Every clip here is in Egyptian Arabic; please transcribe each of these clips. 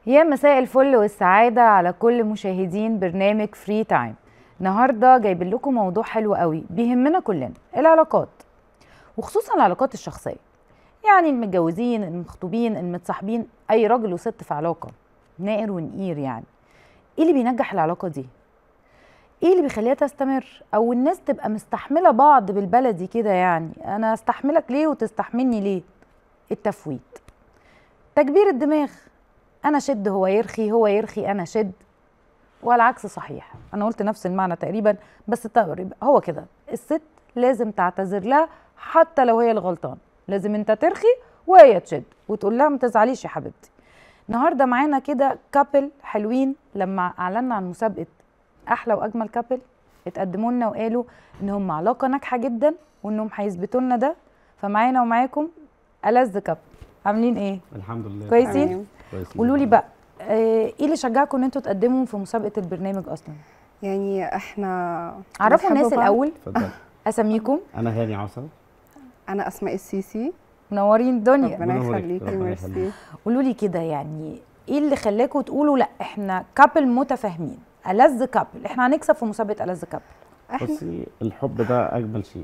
يا مساء الفل والسعادة على كل مشاهدين برنامج فري تايم النهاردة جايبين لكم موضوع حلو قوي بيهمنا كلنا العلاقات وخصوصا العلاقات الشخصية يعني المتجوزين المخطوبين المتصاحبين أي راجل وست في علاقة نائر ونقير يعني ايه اللي بينجح العلاقة دي؟ ايه اللي بيخليها تستمر او الناس تبقى مستحملة بعض بالبلدي كده يعني انا استحملك ليه وتستحملني ليه التفويت تكبير الدماغ انا شد هو يرخي هو يرخي انا شد والعكس صحيح انا قلت نفس المعنى تقريبا بس تقريبا هو كده الست لازم تعتذر لها حتى لو هي الغلطان لازم انت ترخي وهي تشد وتقول لها ما تزعليش يا حبيبتي النهارده معانا كده كابل حلوين لما اعلنا عن مسابقه احلى واجمل كابل اتقدموا لنا وقالوا ان هم علاقه ناجحه جدا وانهم هيثبتوا لنا ده فمعانا ومعاكم ألذ كابل عاملين ايه الحمد لله كويسين تمام. كويسين. قولوا لي بقى آه، ايه اللي شجعكم ان انتوا تقدموا في مسابقه البرنامج اصلا يعني احنا عرفوا بنحب الناس بعض. الاول اتفضل اساميكم انا هاني عصر انا اسماء السيسي منورين الدنيا ربنا ربنا يبارك. يخليكي ربنا ميرسي يخليك. قولوا لي كده يعني ايه اللي خلاكم تقولوا لا احنا كابل متفاهمين ألذ كابل احنا هنكسب في مسابقه ألذ كابل احنا بصي الحب ده اجمل شيء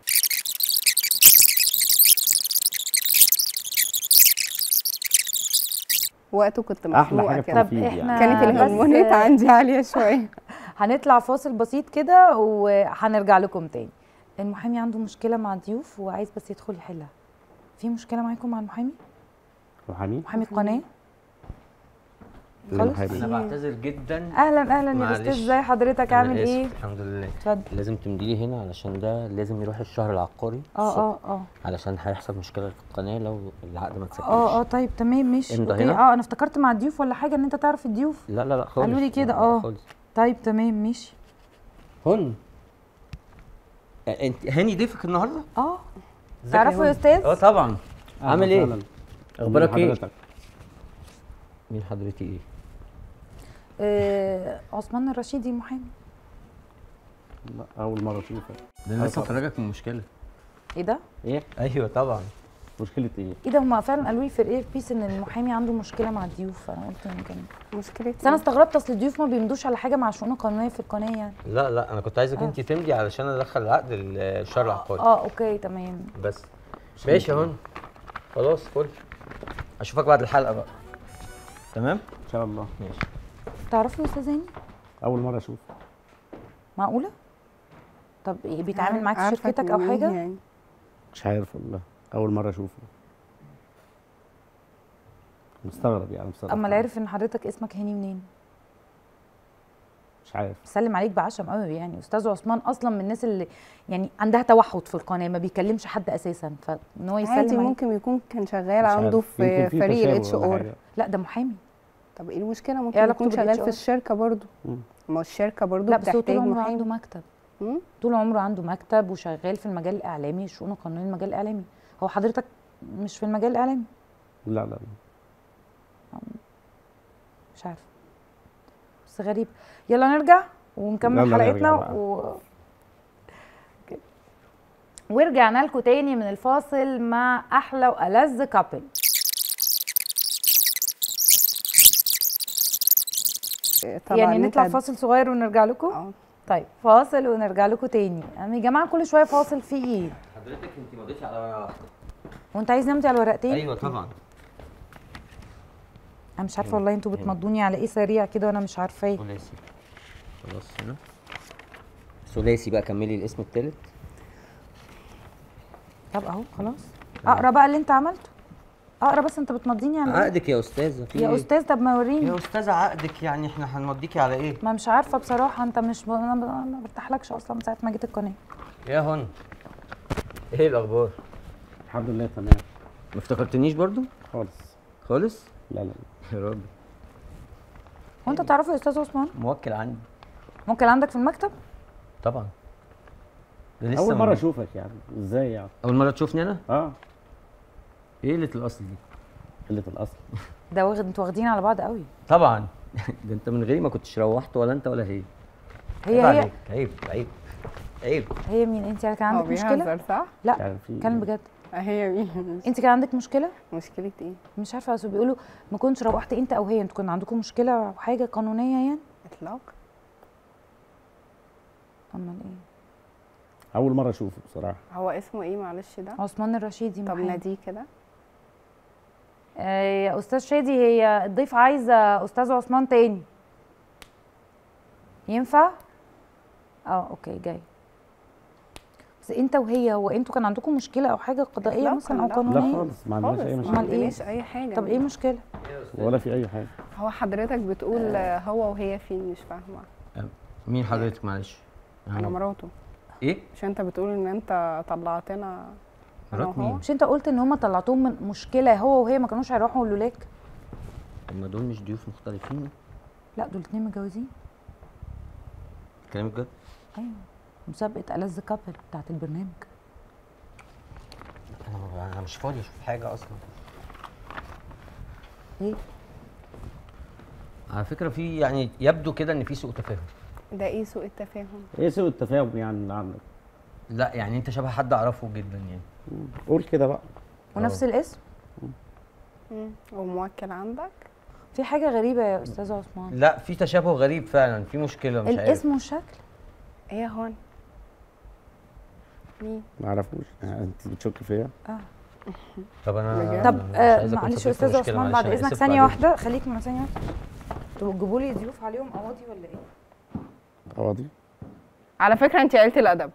وقته كنت احلى مخنوقه حاجه في كده طب التنفيذ احنا يعني كانت بس- الهرمونات عندي عاليه شويه هنطلع فاصل بسيط كده وهنرجع لكم تاني المحامي عنده مشكله مع الضيوف وعايز بس يدخل يحلها في مشكله معاكم مع المحامي روحاني محامي القناه لا خالص محامي. انا بعتذر جدا اهلا اهلا يا معلش. استاذ ازاي حضرتك أنا عامل آسف، ايه الحمد لله اتفضل لازم تمدي لي هنا علشان ده لازم يروح الشهر العقاري اه الصبح، اه اه علشان هيحصل مشكله في القناه لو العقد ما اتسجلش اه اه طيب تمام ماشي امضى اوكي هنا؟ اه انا افتكرت مع الضيوف ولا حاجه ان انت تعرف الضيوف لا لا لا خالص قالوا لي كده، لا، آه. خالص طيب تمام ماشي هن آه، انت هاني ضيفك النهارده اه ازيك تعرفوا يا هند؟ أستاذ؟ اه طبعا أهلا عامل ايه وسهلا. اخبارك مين ايه حضرتك؟ مين حضرتك ايه آه، عثمان الرشيدي المحامي لا اول مره اشوفك ده أنا انا لسه لسه مخرجك من مشكله ايه ده ايه ايوه طبعا مشكله ايه ايه ده هما فعلا قالوا لي في الاير بيس ان المحامي عنده مشكله مع الضيوف فانا قلت يمكن مشكلتي بس انا استغربت اصل الضيوف ما بيمدوش على حاجه مع الشؤون القانونيه في القناه يعني لا لا انا كنت عايزك آه. انت تمضي علشان ادخل العقد الشهر العقاري اه اوكي تمام بس ماشي يا هون خلاص فل اشوفك بعد الحلقه بقى تمام ان شاء الله ماشي تعرفوا يا استاذ هاني اول مره اشوف معقوله طب إيه بيتعامل معاك في عارفة شركتك او مين حاجه يعني مش عارف والله اول مره اشوفه مستغرب يعني بصراحه اما اللي عرف ان حضرتك اسمك هاني منين مش عارف سلم عليك بعشم قوي يعني استاذ عثمان اصلا من الناس اللي يعني عندها توحد في القناه ما بيكلمش حد اساسا فان هو يسلم عادي عليك ممكن يكون كان شغال مش عنده عارف. يمكن في فريق تشابه الاتش ولا ار حاجة. لا ده محامي طب ايه المشكله إيه ممكن علاقته يكون شغال بال في HR؟ الشركه برضو مم. ما هو الشركه برضو لا بس هو طول بتحتاج عمره عنده محامي مكتب مم؟ طول عمره عنده مكتب وشغال في المجال الاعلامي الشؤون القانونيه المجال الاعلامي هو حضرتك مش في المجال الاعلامي لا لا لا مش عارفه بس غريب يلا نرجع ونكمل يلا نرجع حلقتنا بقى. و... أوكي. ورجعنا لكم تاني من الفاصل مع احلى والذ كابل طبعا يعني إن نطلع أنت- فاصل صغير ونرجع لكم اه طيب فاصل ونرجع لكم تاني يعني يا جماعه كل شويه فاصل في ايه حضرتك انت مضيتي على ورقه واحده وانت عايز نمتي على الورقتين ايوه طبعا انا مش عارفه والله انتوا بتمضوني على ايه سريع كده وانا مش عارفه ايه ثلاثي خلاص هنا ثلاثي بقى كملي الاسم الثالث طب اهو خلاص اقرا بقى اللي انت عملته اقرا بس انت بتمضيني على ايه عقدك يا استاذه في يا إيه؟ استاذ طب ما وريني يا استاذه عقدك يعني احنا هنمضيكي على ايه ما مش عارفه بصراحه انت مش ب... انا ب... أنا ما برتاحلكش اصلا من ساعه ما جيت القناه يا هون ايه الاخبار الحمد لله تمام ما افتكرتنيش برضو خالص خالص لا لا يا راجل هو انت تعرفه يا استاذ عثمان موكل عندي ممكن عندك في المكتب طبعا ده لسه اول ما- مره اشوفك يعني ازاي يعني اول مره تشوفني انا اه ايه قله الاصل دي قله الاصل ده واخد انتوا واخدين على بعض قوي طبعا ده انت من غيري ما كنتش روحت ولا انت ولا هي هي عيب هي عليك. عيب عيب عيب هي مين انت كان هو عندك مشكله بيهزر صح؟ لا يعني في كان بجد هي مين انت كان عندك مشكله مشكله ايه مش عارفه بس بيقولوا ما كنتش روحت انت او هي انتوا كان عندكم مشكله او حاجه قانونيه يعني اطلاق امال ايه اول مره اشوفه بصراحه هو اسمه ايه معلش ده عثمان الرشيدي طب محامي. ناديه كده آه يا استاذ شادي هي الضيف عايزه استاذ عثمان تاني ينفع اه اوكي جاي بس انت وهي هو انتوا كان عندكم مشكله او حاجه قضائيه إطلاقاً مثلا او لا. قانونيه لا خالص ما عندناش خالص اي ما مشكله أمال إيه؟ عندناش اي حاجه طب ايه المشكله ولا في اي حاجه هو حضرتك بتقول هو وهي فين مش فاهمه مين حضرتك معلش انا مراته ايه مش انت بتقول ان انت طلعتنا أنا مرات وهو؟ مين مش انت قلت ان هم طلعتوهم من مشكله هو وهي ما كانوش هيروحوا لولاك هما دول مش ضيوف مختلفين لا دول اتنين متجوزين كلامك جد ايوه مسابقه ألذ كابل بتاعت البرنامج انا انا مش فاضي اشوف حاجه اصلا ايه على فكره في يعني يبدو كده ان في سوء تفاهم ده ايه سوء التفاهم ايه سوء التفاهم يعني اللي عندك لا يعني انت شبه حد اعرفه جدا يعني مم. قول كده بقى ونفس الاسم مم. وموكل عندك في حاجه غريبه يا استاذ عثمان لا في تشابه غريب فعلا في مشكله مش عارف الاسم والشكل ايه يا هون مين ما اعرفوش يعني انت بتشك فيا اه طب انا بجد؟ طب مش آه عايز أكون معلش سبب في استاذ مشكلة، عثمان معلش، بعد أنا اذنك آسف ثانيه بعد إذنك. واحده خليك مع ثانيه واحده تبقوا تجيبوا لي ضيوف عليهم قواضي ولا ايه قواضي على فكره انت عيله الادب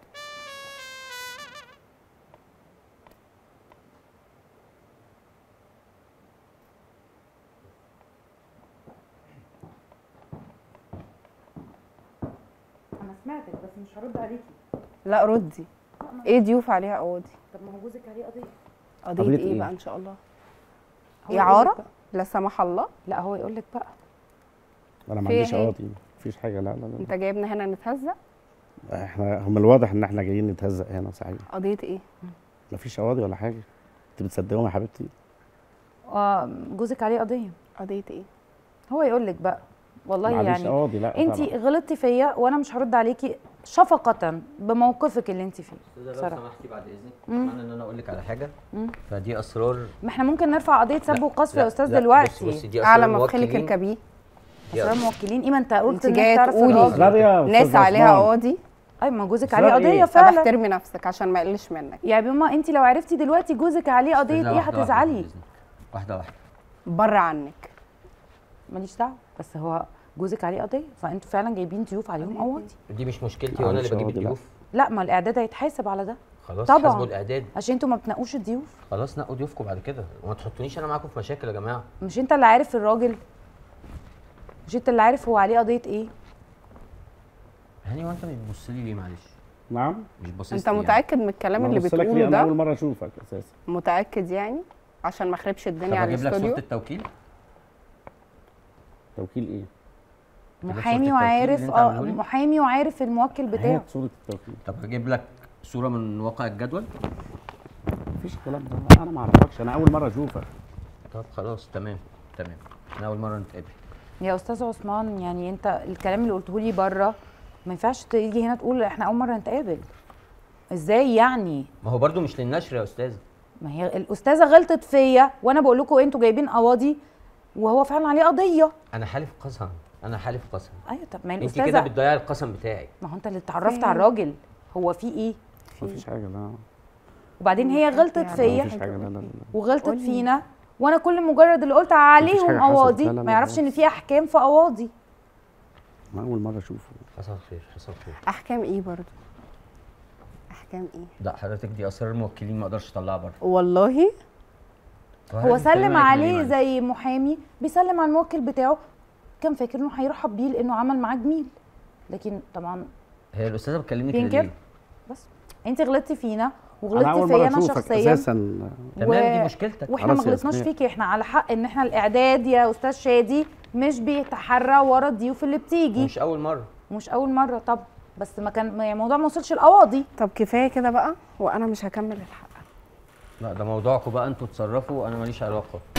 انا سمعتك بس مش هرد عليكي لا ردي ايه ضيوف عليها قواضي طب ما هو جوزك عليه قضيه قضيه قضية ايه إيه؟ بقى ان شاء الله هو يقول اعاره لك بقى. لا سمح الله لا هو يقول لك بقى انا ما في عنديش إيه؟ قواضي مفيش حاجه لا لا انت جايبنا هنا نتهزق لا احنا هم الواضح ان احنا جايين نتهزق هنا صحيح قضيه ايه مفيش قواضي ولا حاجه انت بتصدقهم يا حبيبتي آه جوزك عليه قضيه قضيه ايه هو يقول لك بقى والله ما عنديش يعني قواضي لا انت طبعا. غلطتي فيا وانا مش هرد عليكي شفقه بموقفك اللي انت فيه لو بصراحه سمحتي بعد اذنك مم. اتمنى ان انا اقول لك على حاجه مم. فدي اسرار ما احنا ممكن نرفع قضيه سب لا، وقذف لا، يا استاذ لا، دلوقتي بصي بصي دي اعلى اسرار مفخلك موكلين اركبيه دي اسرار موكلين ايه ما انت قلت انت انك جايه تعرف تقولي الراجل. لا يا ناس أستاذ عليها عثمان. قواضي اي ما جوزك إسرار عليه قضيه إيه؟ طب فعلا احترمي نفسك عشان ما يقلش منك يا ماما انت لو عرفتي دلوقتي جوزك عليه قضيه لا، ايه واحدة واحدة هتزعلي بعد إذنك. واحده واحده بره عنك ماليش دعوه بس هو جوزك عليه قضيه فانتوا فعلا جايبين ضيوف عليهم قواضي دي مش مشكلتي لا، وانا اللي مش بجيب قواضي، لا. الضيوف لا ما الاعداد هيتحاسب على ده خلاص طبعاً. حاسبوا الاعداد عشان انتوا ما بتنقوش الضيوف خلاص نقوا ضيوفكم بعد كده وما تحطونيش انا معاكم في مشاكل يا جماعه مش انت اللي عارف الراجل مش انت اللي عارف هو عليه قضيه ايه هاني وانت مش بتبص لي ليه معلش نعم مش باصص انت لي يعني. متاكد من الكلام اللي ببص لك ليه؟ بتقوله انا اول ده مره اشوفك اساسا متاكد يعني عشان ما اخربش طب الدنيا على اجيب لك صوره الاستوديو التوكيل توكيل ايه؟ لك محامي صورة التوكيل وعارف اللي انت اه عامله لي؟ محامي وعارف الموكل بتاعه هات صوره التوكيل طب اجيب لك صوره من واقع الجدول مفيش الكلام ده انا ما اعرفكش انا اول مره اشوفك طب خلاص تمام تمام احنا اول مره نتقابل يا استاذ عثمان يعني انت الكلام اللي قلته لي بره ما ينفعش تيجي هنا تقول احنا اول مره نتقابل ازاي يعني ما هو برضو مش للنشر يا استاذ ما هي الاستاذه غلطت فيا وانا بقول لكم انتوا جايبين قواضي وهو فعلا عليه قضيه انا حالف قسم انا حالف قسم ايوه طب ما هي انت كده الاستاذه بتضيعي القسم بتاعي ما هو انت اللي اتعرفت فين؟ على الراجل هو في ايه مفيش حاجه لا وببعدين هي غلطت يعني فيا مفيش حاجه لا لا لا وغلطت قولي. فينا وانا كل مجرد اللي قلت مفيش عليهم حاجة حصلت. قواضي لا، لا، لا، ما يعرفش ان خالص. في احكام في قواضي ما اول مره اشوفه حصل خير حصل خير احكام ايه برضو احكام ايه لا حضرتك دي اسرار الموكلين ما اقدرش اطلعها بره والله هو سلم عليه زي محامي بيسلم على الموكل بتاعه كان فاكر انه هيرحب بيه لانه عمل معاه جميل لكن طبعا هي الاستاذه بتكلمني كده بينكر؟ ليه؟ بس انت غلطتي فينا انا وغلطتي اول فيا مره انا اشوفك شخصيا اساسا تمام دي مشكلتك واحنا ما خلاص يا غلطناش أسماء. فيكي احنا على حق ان احنا الاعداد يا استاذ شادي مش بيتحرى ورا الضيوف اللي بتيجي مش اول مره مش اول مره طب بس ما كان يعني الموضوع ما وصلش القواضي طب كفايه كده بقى وانا مش هكمل الحلقه لا ده موضوعكم بقى انتوا تصرفوا انا ماليش علاقه